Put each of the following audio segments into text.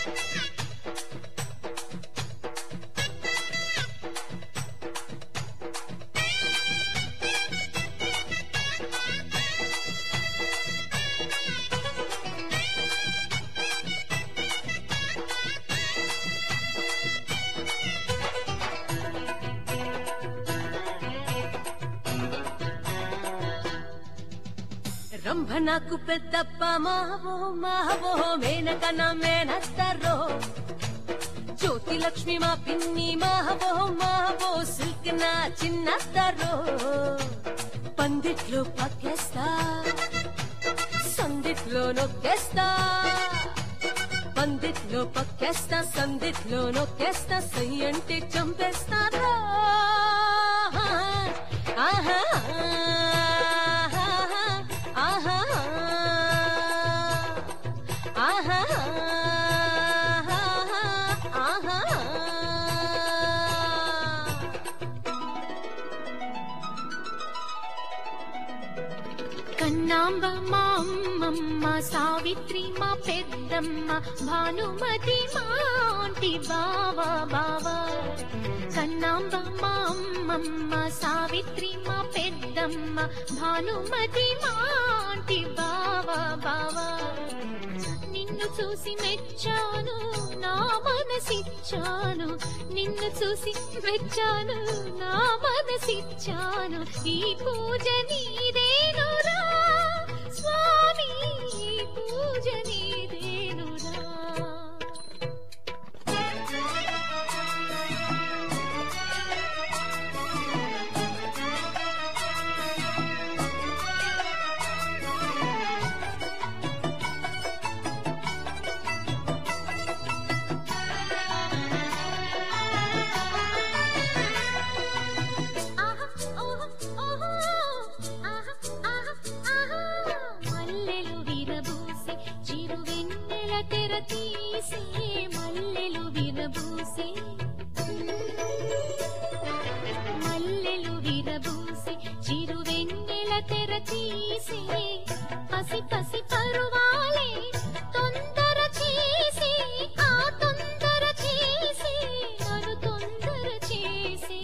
రంభ నాకు పెద్దప్ప Mao Mao Menaka నా మేనత్తరో జ్యోతి లక్ష్మి మా పిన్ని మావో మావో సిల్క్ నా చిన్నత్తరో పందిట్లో పక్కేస్తా సందిట్లో నొక్కేస్తా పందిట్లో పక్కేస్తా సందిట్లో నొక్కేస్తా సై అంటే చంపేస్తారా ఆహా ఆహా ఆహా ఆహా కన్నాంబ మా అమ్మమ్మ సావిత్రి మా పెద్దమ్మ భానుమతి మా ఆంటీ బావా బావా కన్నాంబ మా అమ్మమ్మ సావిత్రి మా పెద్దమ్మ భానుమతి మా ఆంటీ బావా బావా నిన్ను చూసి మెచ్చాను నా మనసిచ్చాను నిన్ను చూసి మెచ్చాను నా మనసిచ్చాను ఈ పూజ నీదేనురా స్వామి ఈ పూజ నీదేనురా ఆహా ఓహో ఓహో ఆహా ఆహా ఆహా మల్లెలు విరబూసి చిరు వెన్నెల తెర తీసి మల్లెలు విరబూసి మల్లెలు విరబూసి చిరు వెన్నెల తెర తీసి పసి పసి పరువాలే తొందర చేసి ఆ తొందర చేసి నన్ను తొందర చేసి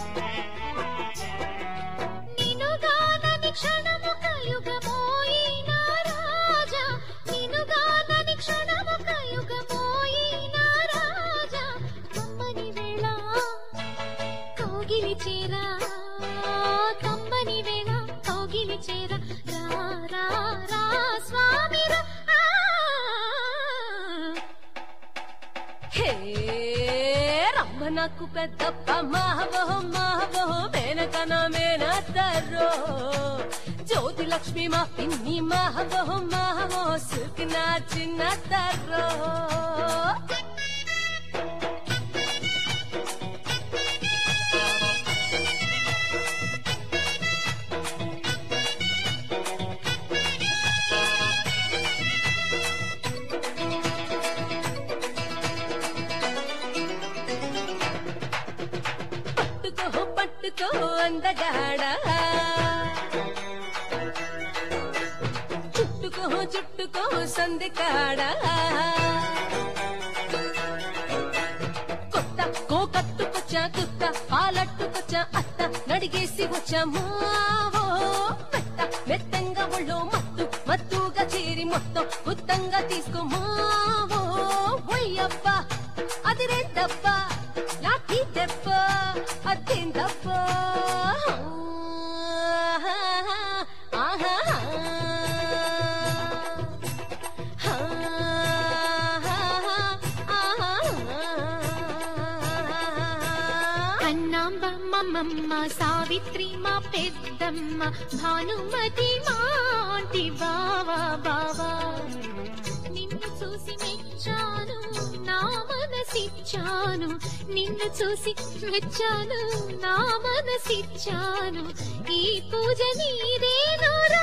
నినుగానని క్షణము కయుగమోయిన రాజా నినుగానని క్షణము కయుగమోయిన రాజా కమ్మని వేళ కౌగిలి చేరా కమ్మని వేళ కౌగిలి చేరా రా రా రా స్వామి రా ఆ. హే రమ్మ నాకు పెద్దప్ప మావో మావో మేనక నా మేనత్తరో జ్యోతి లక్ష్మి మా పిన్ని మావో మావో సిల్క్ నా చిన్నత్తరో పట్టుకో పట్టుకో అందగాడా చుట్టుకో చుట్టుకో సందికాడా కొత్త కో కట్టుకొచ్చా కుత్త పాలట్టుకొచ్చా అత్త నడిగేసి వచ్చా మావో మెత్త మెత్తంగా ఒళ్ళో మత్తు మత్తుగా చేరి మొత్తం గుత్తంగా తీసుకో మావో ఒయ్యబ్బా అదిరేద్దబ్బా లాఠీ దెబ్బ అదేందబ్బ ఆహా కన్నాంబ మమ్మమ్మ సావిత్రి మా పెద్దమ్మ భానుమతి మా ఆంటీ బావా బావా నిన్ను చూసి మెచ్చాను నా మనసిచ్చాను నిన్ను చూసి మెచ్చాను నా మనసిచ్చాను ఈ పూజ నీదేనురా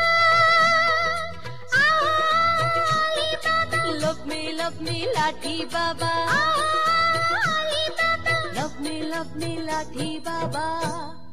Ali Baba, love me love me లాఠీ Baba Ali Baba. Love me love me లాఠీ బాబా